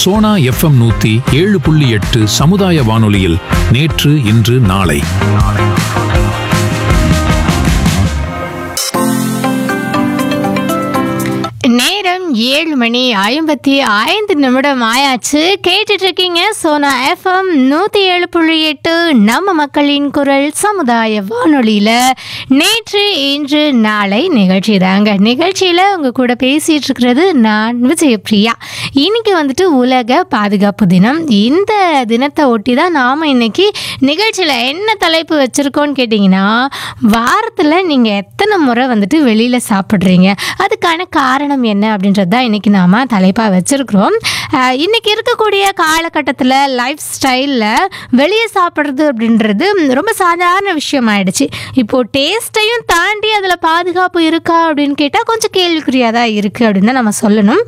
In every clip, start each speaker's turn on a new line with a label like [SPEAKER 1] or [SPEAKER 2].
[SPEAKER 1] Sona FM நூத்தி ஏழு புள்ளி எட்டு சமுதாய வானொலியில் நேற்று இன்று நாளை
[SPEAKER 2] நேரம் ஏழு மணி ஐம்பத்தி ஐந்து நிமிடம் ஆயாச்சு கேட்டுட்டு இருக்கீங்க சோனா எஃப்எம் நூத்தி ஏழு புள்ளி எட்டு நம்ம மக்களின் குரல் சமுதாய வானொலியில நேற்று இன்று நாளை நிகழ்ச்சி தாங்க நிகழ்ச்சியில உங்க கூட பேசிட்டு இருக்கிறது நான் விஜயபிரியா இன்னைக்கு வந்துட்டு உலக பாதுகாப்பு தினம் இந்த தினத்தை ஒட்டி தான் நாம இன்னைக்கு நிகழ்ச்சியில என்ன தலைப்பு வச்சிருக்கோம்னு கேட்டிங்கன்னா வாரத்தில் நீங்கள் எத்தனை முறை வந்துட்டு வெளியில் சாப்பிட்றீங்க அதுக்கான காரணம் என்ன அப்படின்றது தான் இன்றைக்கி நாம் தலைப்பாக வச்சுருக்குறோம் இன்றைக்கி இருக்கக்கூடிய காலகட்டத்தில் லைஃப் ஸ்டைலில் வெளியே சாப்பிட்றது அப்படின்றது ரொம்ப சாதாரண விஷயம் ஆயிடுச்சு இப்போது டேஸ்ட்டையும் தாண்டி அதில் பாதுகாப்பு இருக்கா அப்படின்னு கேட்டால் கொஞ்சம் கேள்விக்குறியாக தான் இருக்குது அப்படின்னு தான் நம்ம சொல்லணும்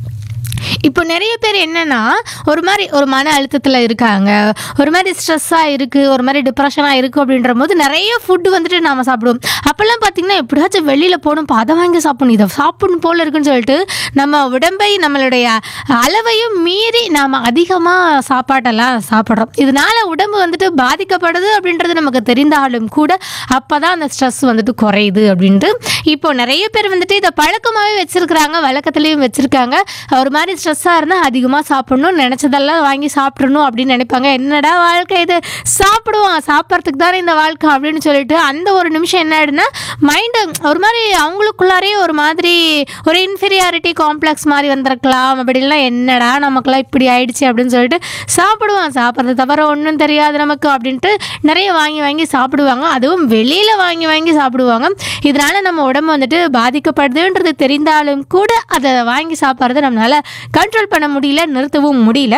[SPEAKER 2] இப்போ நிறைய பேர் என்னன்னா ஒரு மாதிரி ஒரு மன அழுத்தத்தில் இருக்காங்க ஒரு மாதிரி ஸ்ட்ரெஸ்ஸாக இருக்குது ஒரு மாதிரி டிப்ரெஷனாக இருக்குது அப்படின்ற போது நிறைய ஃபுட்டு வந்துட்டு நாம் சாப்பிடுவோம் அப்போல்லாம் பார்த்தீங்கன்னா எப்படியாச்சும் வெளியில் போகணும் இப்போ அதை வாங்கி சாப்பிடணும் இதை சாப்பிடணும் போல இருக்குன்னு சொல்லிட்டு நம்ம உடம்பை நம்மளுடைய அளவையும் மீறி நாம் அதிகமாக சாப்பாட்டெல்லாம் சாப்பிட்றோம் இதனால உடம்பு வந்துட்டு பாதிக்கப்படுது அப்படின்றது நமக்கு தெரிந்தாலும் கூட அப்போ தான் அந்த ஸ்ட்ரெஸ் வந்துட்டு குறையுது அப்படின்ட்டு இப்போ நிறைய பேர் வந்துட்டு இதை பழக்கமாகவே வச்சுருக்குறாங்க வழக்கத்துலேயும் வச்சுருக்காங்க ஒரு மாதிரி ஸ்ட்ரெஸ்ஸாக இருந்தால் அதிகமாக சாப்பிடணும் நினச்சதெல்லாம் வாங்கி சாப்பிட்றணும் அப்படின்னு நினைப்பாங்க என்னடா வாழ்க்கை இது சாப்பிடுவோம் சாப்பிட்றதுக்கு தானே இந்த வாழ்க்கை அப்படின்னு சொல்லிட்டு அந்த ஒரு நிமிஷம் என்ன ஆயிடுனா மைண்டு ஒரு மாதிரி அவங்களுக்குள்ளாரே ஒரு மாதிரி ஒரு இன்ஃபீரியாரிட்டி காம்ப்ளெக்ஸ் மாதிரி வந்திருக்கலாம் அப்படின்லாம் என்னடா நமக்குலாம் இப்படி ஆயிடுச்சு அப்படின்னு சொல்லிட்டு சாப்பிடுவோம் சாப்பிட்றது தவிர ஒன்றும் தெரியாது நமக்கு அப்படின்ட்டு நிறைய வாங்கி வாங்கி சாப்பிடுவாங்க அதுவும் வெளியில் வாங்கி வாங்கி சாப்பிடுவாங்க இதனால நம்ம உடம்பு வந்துட்டு பாதிக்கப்படுதுன்றது தெரிந்தாலும் கூட அதை வாங்கி சாப்பிட்றத நம்மளால கண்ட்ரோல் பண்ண முடியல நிறுத்தவும் முடியல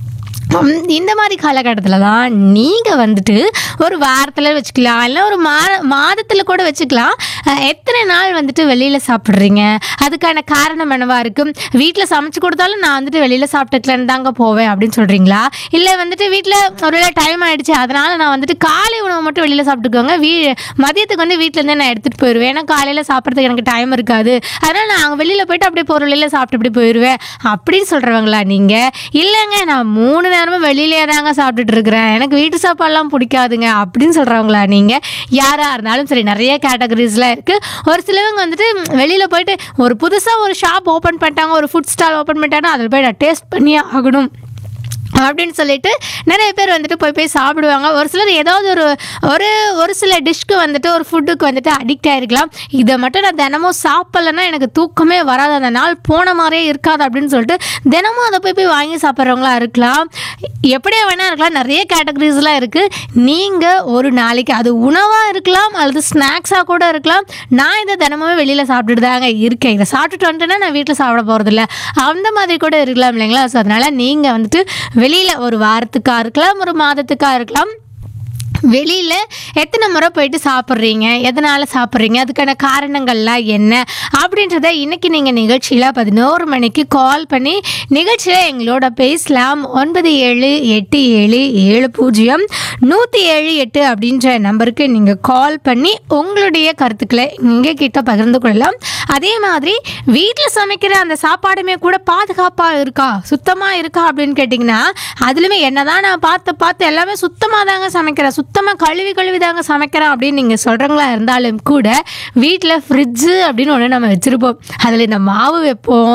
[SPEAKER 2] உம், இந்த மாதிரி காலகட்டத்தில் தான் நீங்கள் வந்துட்டு ஒரு வாரத்தில் வச்சுக்கலாம் இல்லை ஒரு மா மாதத்தில் கூட வச்சுக்கலாம் அஹ், எத்தனை நாள் வந்துட்டு வெளியில் சாப்பிட்றீங்க அதுக்கான காரணம் என்னவா இருக்கும் வீட்டில் சமைச்சு கொடுத்தாலும் நான் வந்துட்டு வெளியில் சாப்பிட்டுக்கலன்னு தாங்க போவேன் அப்படின்னு சொல்கிறீங்களா இல்லை வந்துட்டு வீட்டில் ஒருவேளை டைம் ஆயிடுச்சு அதனால் நான் வந்துட்டு காலை உணவு மட்டும் வெளியில் சாப்பிட்டுக்கோங்க வீ மதியத்துக்கு வந்து வீட்டிலேருந்தே நான் எடுத்துகிட்டு போயிடுவேன் ஏன்னா காலையில் சாப்பிட்றதுக்கு எனக்கு டைம் இருக்காது அதனால் நான் வெளியில் போயிட்டு அப்படியே பொருளில் சாப்பிட்டு இப்படி போயிடுவேன் அப்படின்னு சொல்கிறவங்களா நீங்கள் இல்லைங்க நான் மூணு நேரமும் வெளியிலே தாங்க சாப்பிட்டுட்டு இருக்கிறேன் எனக்கு வீட்டு சாப்பாடுலாம் பிடிக்காதுங்க அப்படின்னு சொல்கிறவங்களா நீங்கள் யாராக இருந்தாலும் சரி நிறைய கேட்டகரிஸ்லாம் இருக்குது ஒரு சிலவங்க வந்துட்டு வெளியில் போயிட்டு ஒரு புதுசாக ஒரு ஷாப் ஓப்பன் பண்ணிட்டாங்க ஒரு ஃபுட் ஸ்டால் ஓப்பன் பண்ணிட்டாங்கன்னா அதில் போய் நான் டேஸ்ட் பண்ணியே ஆகணும் அப்படின்னு சொல்லிட்டு நிறைய பேர் வந்துட்டு போய் போய் சாப்பிடுவாங்க ஒரு சிலர் ஏதாவது ஒரு ஒரு ஒரு சில டிஷ்க்கு வந்துட்டு ஒரு ஃபுட்டுக்கு வந்துட்டு அடிக்ட் ஆகிருக்கலாம் இதை மட்டும் நான் தினமும் சாப்பிட்லன்னா எனக்கு தூக்கமே வராது அந்த நாள் போன மாதிரியே இருக்காது அப்படின்னு சொல்லிட்டு தினமும் அதை போய் போய் வாங்கி சாப்பிட்றவங்களா இருக்கலாம் எப்படியா வேணா இருக்கலாம் நிறைய கேட்டகரிஸ்லாம் இருக்குது நீங்கள் ஒரு நாளைக்கு அது உணவாக இருக்கலாம் அல்லது ஸ்நாக்ஸாக கூட இருக்கலாம் நான் இதை தினமுமே வெளியில் சாப்பிட்டுட்டு தாங்க இருக்கேன் இதை சாப்பிட்டுட்டு வந்துட்டேன்னா நான் வீட்டில் சாப்பிட போகிறதில்ல அந்த மாதிரி கூட இருக்கலாம் இல்லைங்களா ஸோ அதனால் நீங்கள் வந்துட்டு வெளியில் ஒரு வாரத்துக்காக இருக்கலாம் ஒரு மாதத்துக்காக இருக்கலாம் வெளியில் எத்தனை முறை போயிட்டு சாப்பிட்றீங்க எதனால் சாப்பிட்றீங்க அதுக்கான காரணங்கள்லாம் என்ன அப்படின்றத இன்றைக்கி நீங்கள் நிகழ்ச்சியில் பதினோரு மணிக்கு கால் பண்ணி நிகழ்ச்சியில் எங்களோட பேசலாம் ஒன்பது ஏழு எட்டு ஏழு ஏழு பூஜ்ஜியம் நூற்றி ஏழு எட்டு அப்படின்ற நம்பருக்கு நீங்கள் கால் பண்ணி உங்களுடைய கருத்துக்களை எங்கள் கிட்ட பகிர்ந்து கொள்ளலாம் அதே மாதிரி வீட்டில் சமைக்கிற அந்த சாப்பாடுமே கூட பாதுகாப்பாக இருக்கா சுத்தமாக இருக்கா அப்படின்னு கேட்டிங்கன்னா அதுலேயுமே என்னதான் நான் பார்த்து பார்த்து எல்லாமே சுத்தமாக தாங்க சமைக்கிறேன் சுத்தமாக கழுவி கழுவி தாங்க சமைக்கிறேன் அப்படின்னு நீங்கள் சொல்கிறவங்களா இருந்தாலும் கூட வீட்டில் ஃப்ரிட்ஜு அப்படின்னு ஒன்று நம்ம வச்சுருப்போம் அதில் இந்த மாவு வைப்போம்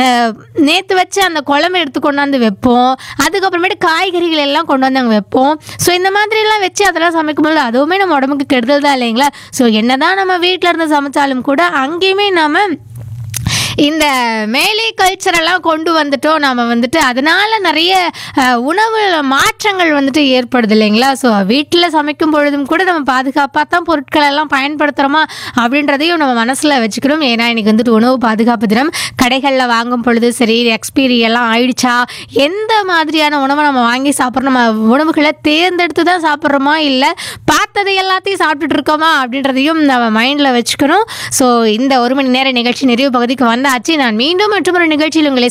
[SPEAKER 2] நேற்று வச்சு அந்த குழம்பு எடுத்து கொண்டாந்து வைப்போம் அதுக்கப்புறமேட்டு காய்கறிகள் எல்லாம் கொண்டு வந்து அங்கே வைப்போம் ஸோ இந்த மாதிரிலாம் வச்சு அதெல்லாம் சமைக்கும்போது அதுவுமே நம்ம உடம்புக்கு கெடுதல் தான் இல்லைங்களா ஸோ என்னதான் நம்ம வீட்டில் இருந்து சமைச்சாலும் கூட அங்கேயுமே நாம இந்த மேலே கல்ச்சரெல்லாம் கொண்டு வந்துட்டோம் நம்ம வந்துட்டு அதனால நிறைய அஹ், உணவு மாற்றங்கள் வந்துட்டு ஏற்படுது இல்லைங்களா ஸோ வீட்டில் சமைக்கும் பொழுதும் கூட நம்ம பாதுகாப்பாக தான் பொருட்கள் எல்லாம் பயன்படுத்துகிறோமா அப்படின்றதையும் நம்ம மனசில் வச்சுக்கணும் ஏன்னா இன்னைக்கு வந்துட்டு உணவு பாதுகாப்பு தினம் கடைகளில் வாங்கும் பொழுது சரி எக்ஸ்பீரி எல்லாம் ஆயிடுச்சா எந்த மாதிரியான உணவை நம்ம வாங்கி சாப்பிட்றோம் நம்ம உணவுகளை தேர்ந்தெடுத்து தான் சாப்பிட்றோமா இல்லை பார்த்ததை எல்லாத்தையும் சாப்பிட்டுட்டு இருக்கோமா அப்படின்றதையும் நம்ம மைண்டில் வச்சுக்கணும் ஸோ இந்த ஒரு மணி நேர நிகழ்ச்சி நிறைவு பகுதிக்கு வந்தாச்சு நான் மீண்டும் மற்றொரு நிகழ்ச்சியில் உங்களை